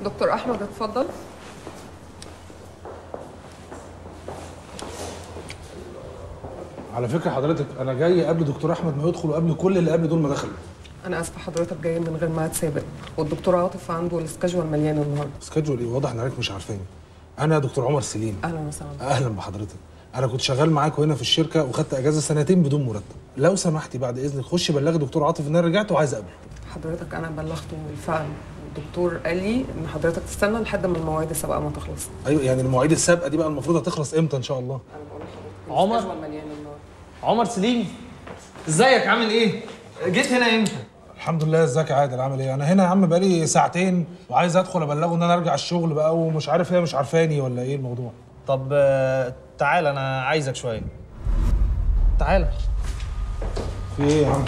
دكتور احمد اتفضل على فكره حضرتك انا جاي قبل دكتور احمد ما يدخل وقبل كل اللي قبل دول ما دخلوا انا اسفه حضرتك جاي من غير ميعاد سابق والدكتور عاطف عنده السكجول مليان النهارده سكادجول ايه واضح ان حضرتك مش عارفاني انا دكتور عمر سليم اهلا وسهلا اهلا بحضرتك انا كنت شغال معاكم هنا في الشركه وخدت اجازه سنتين بدون مرتب لو سمحتي بعد اذنك خشي بلغي دكتور عاطف ان انا رجعت وعايز اقابله حضرتك انا بلغته بالفعل الدكتور قال لي ان حضرتك تستنى لحد ما المواعيد السابقه ما تخلص ايوه يعني المواعيد السابقه دي بقى المفروض هتخلص امتى ان شاء الله انا بقول لحضرتك عمر؟ السكجول مليان النهارده عمر سليم ازيك عامل ايه؟ جيت هنا امتى؟ الحمد لله ازيك يا عادل عامل ايه انا هنا يا عم بقالي ساعتين وعايز ادخل ابلغه ان انا ارجع الشغل بقى ومش عارف هي مش عارفاني ولا ايه الموضوع طب آه، تعال انا عايزك شويه تعال في ايه يا عم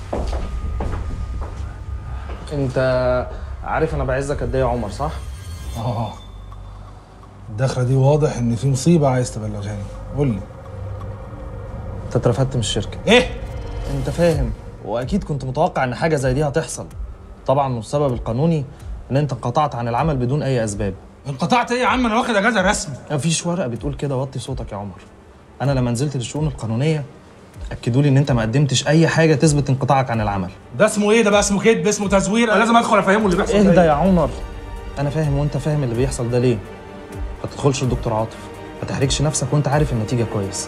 انت عارف انا بعزك قد ايه يا عمر صح؟ اه الدخله دي واضح ان في مصيبه عايز تبلغهاني قول لي انت اترفدت من الشركه ايه انت فاهم واكيد كنت متوقع ان حاجه زي دي هتحصل طبعا والسبب القانوني ان انت انقطعت عن العمل بدون اي اسباب انقطعت ايه يا عم انا واخد اجازه رسمي مفيش ورقه بتقول كده وطي صوتك يا عمر انا لما نزلت للشؤون القانونيه اكدوا لي ان انت ما قدمتش اي حاجه تثبت انقطاعك عن العمل ده اسمه ايه ده بقى اسمه كذب اسمه تزوير انا لازم ادخل افهمه اللي بيحصل ده اهدى إيه. يا عمر انا فاهم وانت فاهم اللي بيحصل ده ليه ما تدخلش لدكتور عاطف ما تحرجش نفسك وانت عارف النتيجه كويس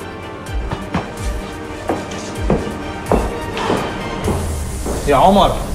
يا عمر